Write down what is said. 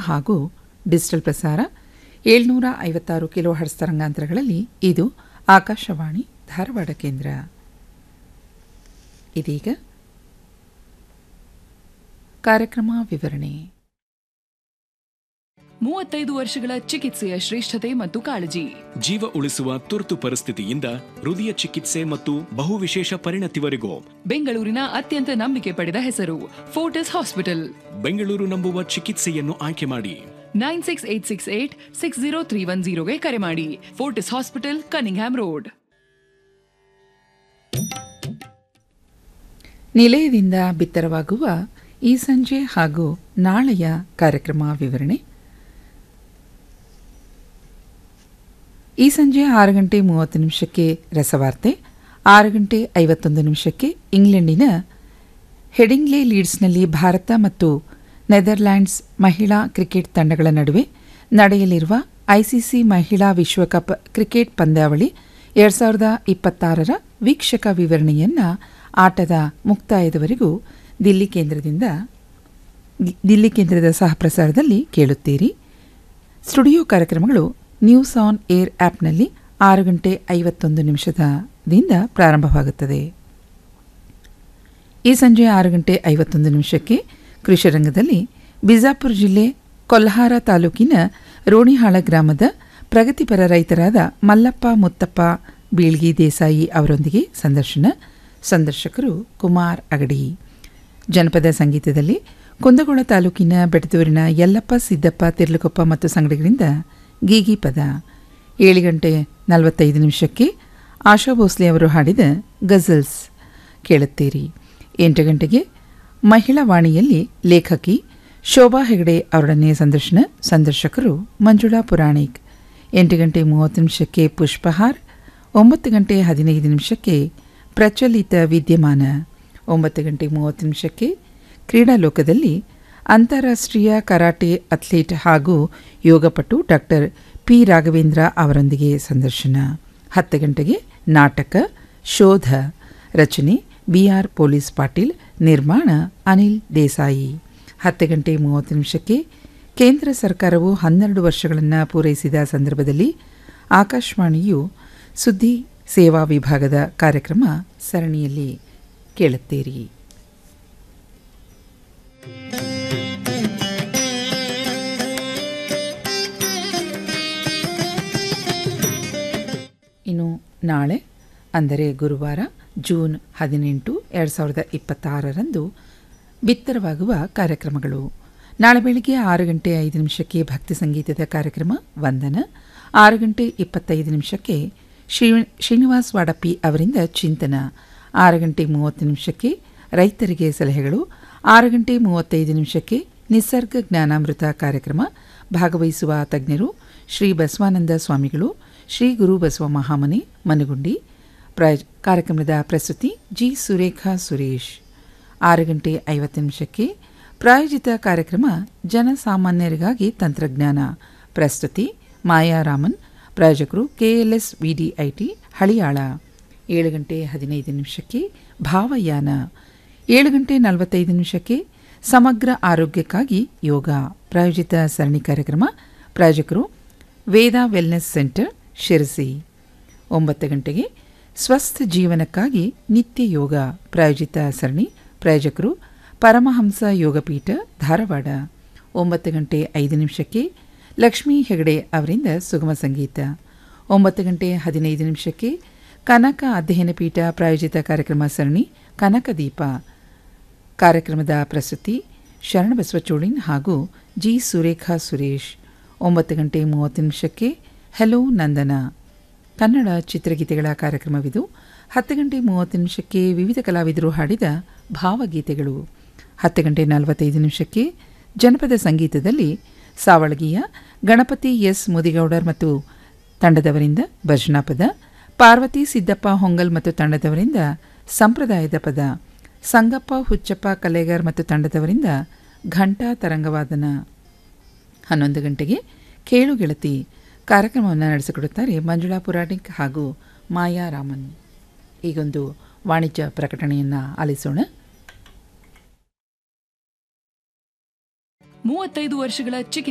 ಹಾಗೂ ಡಿಜಿಟಲ್ ಪ್ರಸಾರ ಏಳ್ನೂರ ಐವತ್ತಾರು ಕಿಲೋ ಹರ್ಸ್ ತರಂಗಾಂತರಗಳಲ್ಲಿ ಇದು ಆಕಾಶವಾಣಿ ಧಾರವಾಡ ಕೇಂದ್ರ ಇದೀಗ ಕಾರ್ಯಕ್ರಮ ವಿವರಣೆ ಮೂವತ್ತೈದು ವರ್ಷಗಳ ಚಿಕಿತ್ಸೆಯ ಶ್ರೇಷ್ಠತೆ ಮತ್ತು ಕಾಳಜಿ ಜೀವ ಉಳಿಸುವ ತುರ್ತು ಪರಿಸ್ಥಿತಿಯಿಂದ ಹೃದಯ ಚಿಕಿತ್ಸೆ ಮತ್ತು ಬಹುವಿಶೇಷ ಪರಿಣತಿವರೆಗೂ ಬೆಂಗಳೂರಿನ ಅತ್ಯಂತ ನಂಬಿಕೆ ಪಡೆದ ಹೆಸರು ಫೋರ್ಟಿಸ್ ಹಾಸ್ಪಿಟಲ್ ಬೆಂಗಳೂರು ನಂಬುವ ಚಿಕಿತ್ಸೆಯನ್ನು ಆಯ್ಕೆ ಮಾಡಿ nine six eight six eight six zero three one ಜೀರೋಗೆ ಕರೆ ಮಾಡಿ ಫೋರ್ಟಿಸ್ ಹಾಸ್ಪಿಟಲ್ ಕನಿಂಗ್ಹ್ಯಾಮ್ ರೋಡ್ ನಿಲಯದಿಂದ ಬಿತ್ತರವಾಗುವ ಈ ಸಂಜೆ ಹಾಗೂ ನಾಳೆಯ ಕಾರ್ಯಕ್ರಮ ವಿವರಣೆ ಈ ಸಂಜೆ ಆರು ಗಂಟೆ ಮೂವತ್ತು ನಿಮಿಷಕ್ಕೆ ರಸವಾರ್ತೆ ಆರು ಗಂಟೆ ಐವತ್ತೊಂದು ನಿಮಿಷಕ್ಕೆ ಇಂಗ್ಲೆಂಡಿನ ಹೆಡಿಂಗ್ಲೆ ಲೀಡ್ಸ್ನಲ್ಲಿ ಭಾರತ ಮತ್ತು ನೆದರ್ಲ್ಯಾಂಡ್ಸ್ ಮಹಿಳಾ ಕ್ರಿಕೆಟ್ ತಂಡಗಳ ನಡುವೆ ನಡೆಯಲಿರುವ ಐಸಿಸಿ ಮಹಿಳಾ ವಿಶ್ವಕಪ್ ಕ್ರಿಕೆಟ್ ಪಂದ್ಯಾವಳಿ ಎರಡು ಸಾವಿರದ ಇಪ್ಪತ್ತಾರರ ವೀಕ್ಷಕ ವಿವರಣೆಯನ್ನು ಆಟದ ಮುಕ್ತಾಯದವರೆಗೂ ದಿಲ್ಲಿ ಕೇಂದ್ರದಿಂದ ದಿಲ್ಲಿ ಕೇಂದ್ರದ ಸಹಪ್ರಸಾರದಲ್ಲಿ ಕೇಳುತ್ತೀರಿ ಸ್ಟುಡಿಯೋ ಕಾರ್ಯಕ್ರಮಗಳು ನ್ಯೂಸ್ ಆನ್ ಏರ್ ಆ್ಯಪ್ನಲ್ಲಿ ಆರು ಗಂಟೆ ಐವತ್ತೊಂದು ನಿಮಿಷದಿಂದ ಪ್ರಾರಂಭವಾಗುತ್ತದೆ ಈ ಸಂಜೆ ಆರು ಗಂಟೆ ಐವತ್ತೊಂದು ನಿಮಿಷಕ್ಕೆ ಕೃಷಿ ರಂಗದಲ್ಲಿ ಬಿಜಾಪುರ ಜಿಲ್ಲೆ ಕೊಲ್ಹಾರ ತಾಲೂಕಿನ ರೋಣಿಹಾಳ ಗ್ರಾಮದ ಪ್ರಗತಿಪರ ರೈತರಾದ ಮಲ್ಲಪ್ಪ ಮುತ್ತಪ್ಪ ಬೀಳ್ಗಿ ದೇಸಾಯಿ ಅವರೊಂದಿಗೆ ಸಂದರ್ಶನ ಸಂದರ್ಶಕರು ಕುಮಾರ್ ಅಗಡಿ ಜನಪದ ಸಂಗೀತದಲ್ಲಿ ಕುಂದಗೋಳ ತಾಲೂಕಿನ ಬೆಟದೂರಿನ ಯಲ್ಲಪ್ಪ ಸಿದ್ದಪ್ಪ ತಿರ್ಲಕೊಪ್ಪ ಮತ್ತು ಸಂಗಡಿಗರಿಂದ ಗೀಗಿ ಪದ ಏಳು ಗಂಟೆ ನಲವತ್ತೈದು ನಿಮಿಷಕ್ಕೆ ಆಶಾ ಭೋಸ್ಲೆ ಅವರು ಹಾಡಿದ ಗಜಲ್ಸ್ ಕೇಳುತ್ತೀರಿ ಎಂಟು ಗಂಟೆಗೆ ಮಹಿಳಾ ವಾಣಿಯಲ್ಲಿ ಲೇಖಕಿ ಶೋಭಾ ಹೆಗಡೆ ಅವರೊಡನೆ ಸಂದರ್ಶನ ಸಂದರ್ಶಕರು ಮಂಜುಳಾ ಪುರಾಣಿಕ್ ಎಂಟು ಗಂಟೆ ಮೂವತ್ತು ನಿಮಿಷಕ್ಕೆ ಪುಷ್ಪಹಾರ್ ಒಂಬತ್ತು ಗಂಟೆ ಹದಿನೈದು ನಿಮಿಷಕ್ಕೆ ಪ್ರಚಲಿತ ವಿದ್ಯಮಾನ ಒಂಬತ್ತು ಗಂಟೆ ಮೂವತ್ತು ನಿಮಿಷಕ್ಕೆ ಕ್ರೀಡಾಲೋಕದಲ್ಲಿ ಅಂತಾರಾಷ್ಟ್ರೀಯ ಕರಾಟೆ ಅಥ್ಲೀಟ್ ಹಾಗೂ ಯೋಗಪಟು ಡಾಕ್ಟರ್ ಪಿ ರಾಘವೇಂದ್ರ ಅವರೊಂದಿಗೆ ಸಂದರ್ಶನ ಹತ್ತು ಗಂಟೆಗೆ ನಾಟಕ ಶೋಧ ರಚನೆ ಬಿಆರ್ ಪೊಲೀಸ್ ಪಾಟೀಲ್ ನಿರ್ಮಾಣ ಅನಿಲ್ ದೇಸಾಯಿ ಹತ್ತು ಗಂಟೆ ಮೂವತ್ತು ನಿಮಿಷಕ್ಕೆ ಕೇಂದ್ರ ಸರ್ಕಾರವು ಹನ್ನೆರಡು ವರ್ಷಗಳನ್ನು ಪೂರೈಸಿದ ಸಂದರ್ಭದಲ್ಲಿ ಆಕಾಶವಾಣಿಯು ಸುದ್ದಿ ಸೇವಾ ವಿಭಾಗದ ಕಾರ್ಯಕ್ರಮ ಸರಣಿಯಲ್ಲಿ ಕೇಳುತ್ತೀರಿ ಇನ್ನು ನಾಳೆ ಅಂದರೆ ಗುರುವಾರ ಜೂನ್ ಹದಿನೆಂಟು ಎರಡು ಸಾವಿರದ ಇಪ್ಪತ್ತಾರರಂದು ಬಿತ್ತರವಾಗುವ ಕಾರ್ಯಕ್ರಮಗಳು ನಾಳೆ ಬೆಳಗ್ಗೆ ಆರು ಗಂಟೆ ಐದು ನಿಮಿಷಕ್ಕೆ ಭಕ್ತಿ ಸಂಗೀತದ ಕಾರ್ಯಕ್ರಮ ವಂದನ ಆರು ಗಂಟೆ ಇಪ್ಪತ್ತೈದು ನಿಮಿಷಕ್ಕೆ ಶ್ರೀ ಶ್ರೀನಿವಾಸ್ ವಾಡಪ್ಪಿ ಅವರಿಂದ ಚಿಂತನ ಆರು ಗಂಟೆ ಮೂವತ್ತು ನಿಮಿಷಕ್ಕೆ ರೈತರಿಗೆ ಸಲಹೆಗಳು ಆರು ಗಂಟೆ ಮೂವತ್ತೈದು ನಿಮಿಷಕ್ಕೆ ನಿಸರ್ಗ ಜ್ಞಾನಾಮೃತ ಕಾರ್ಯಕ್ರಮ ಭಾಗವಹಿಸುವ ತಜ್ಞರು ಶ್ರೀ ಬಸವಾನಂದ ಸ್ವಾಮಿಗಳು ಶ್ರೀ ಗುರು ಬಸವ ಮಹಾಮನೆ ಮನಗುಂಡಿ ಪ್ರಾಯ ಕಾರ್ಯಕ್ರಮದ ಪ್ರಸ್ತುತಿ ಜಿ ಸುರೇಖಾ ಸುರೇಶ್ ಆರು ಗಂಟೆ ಐವತ್ತು ನಿಮಿಷಕ್ಕೆ ಪ್ರಾಯೋಜಿತ ಕಾರ್ಯಕ್ರಮ ಜನಸಾಮಾನ್ಯರಿಗಾಗಿ ತಂತ್ರಜ್ಞಾನ ಪ್ರಸ್ತುತಿ ಮಾಯಾರಾಮನ್ ಪ್ರಾಯೋಜಕರು ಕೆಎಲ್ಎಸ್ ವಿಡಿಐಟಿ ಹಳಿಯಾಳ ಏಳು ಗಂಟೆ ಹದಿನೈದು ನಿಮಿಷಕ್ಕೆ ಭಾವಯಾನ ಏಳು ಗಂಟೆ ನಲವತ್ತೈದು ನಿಮಿಷಕ್ಕೆ ಸಮಗ್ರ ಆರೋಗ್ಯಕ್ಕಾಗಿ ಯೋಗ ಪ್ರಾಯೋಜಿತ ಸರಣಿ ಕಾರ್ಯಕ್ರಮ ಪ್ರಾಯೋಜಕರು ವೇದ ವೆಲ್ನೆಸ್ ಸೆಂಟರ್ ಶಿರಸಿ ಒಂಬತ್ತು ಗಂಟೆಗೆ ಸ್ವಸ್ಥ ಜೀವನಕ್ಕಾಗಿ ನಿತ್ಯ ಯೋಗ ಪ್ರಾಯೋಜಿತ ಸರಣಿ ಪ್ರಾಯೋಜಕರು ಪರಮಹಂಸ ಯೋಗಪೀಠ ಧಾರವಾಡ ಒಂಬತ್ತು ಗಂಟೆ ಐದು ನಿಮಿಷಕ್ಕೆ ಲಕ್ಷ್ಮೀ ಹೆಗಡೆ ಅವರಿಂದ ಸುಗಮ ಸಂಗೀತ ಒಂಬತ್ತು ಗಂಟೆ ಹದಿನೈದು ನಿಮಿಷಕ್ಕೆ ಕನಕ ಅಧ್ಯಯನ ಪೀಠ ಪ್ರಾಯೋಜಿತ ಕಾರ್ಯಕ್ರಮ ಸರಣಿ ಕನಕ ದೀಪ ಕಾರ್ಯಕ್ರಮದ ಪ್ರಸ್ತುತಿ ಶರಣಬಸವ ಚೋಳಿನ್ ಹಾಗೂ ಜಿ ಸುರೇಖಾ ಸುರೇಶ್ ಒಂಬತ್ತು ಗಂಟೆ ಮೂವತ್ತು ನಿಮಿಷಕ್ಕೆ ಹೆಲೋ ನಂದನ ಕನ್ನಡ ಚಿತ್ರಗೀತೆಗಳ ಕಾರ್ಯಕ್ರಮವಿದು ಹತ್ತು ಗಂಟೆ ಮೂವತ್ತು ನಿಮಿಷಕ್ಕೆ ವಿವಿಧ ಕಲಾವಿದರು ಹಾಡಿದ ಭಾವಗೀತೆಗಳು ಹತ್ತು ಗಂಟೆ ನಲವತ್ತೈದು ನಿಮಿಷಕ್ಕೆ ಜನಪದ ಸಂಗೀತದಲ್ಲಿ ಸಾವಳಗಿಯ ಗಣಪತಿ ಎಸ್ ಮುದಿಗೌಡರ್ ಮತ್ತು ತಂಡದವರಿಂದ ಭಜನಾ ಪದ ಪಾರ್ವತಿ ಸಿದ್ದಪ್ಪ ಹೊಂಗಲ್ ಮತ್ತು ತಂಡದವರಿಂದ ಸಂಪ್ರದಾಯದ ಪದ ಸಂಗಪ್ಪ ಹುಚ್ಚಪ್ಪ ಕಲೆಗಾರ್ ಮತ್ತು ತಂಡದವರಿಂದ ಘಂಟಾ ತರಂಗವಾದನ ಹನ್ನೊಂದು ಗಂಟೆಗೆ ಕೇಳು ಗೆಳತಿ ಕಾರ್ಯಕ್ರಮವನ್ನು ನಡೆಸಿಕೊಡುತ್ತಾರೆ ಮಂಜುಳಾ ಪುರಾಣಿಕ್ ಹಾಗೂ ಮಾಯಾ ರಾಮನ್ ಈಗೊಂದು ವಾಣಿಜ್ಯ ಪ್ರಕಟಣೆಯನ್ನು ಆಲಿಸೋಣ ಮೂವತ್ತೈದು ವರ್ಷಗಳ ಚಿಕಿತ್ಸೆ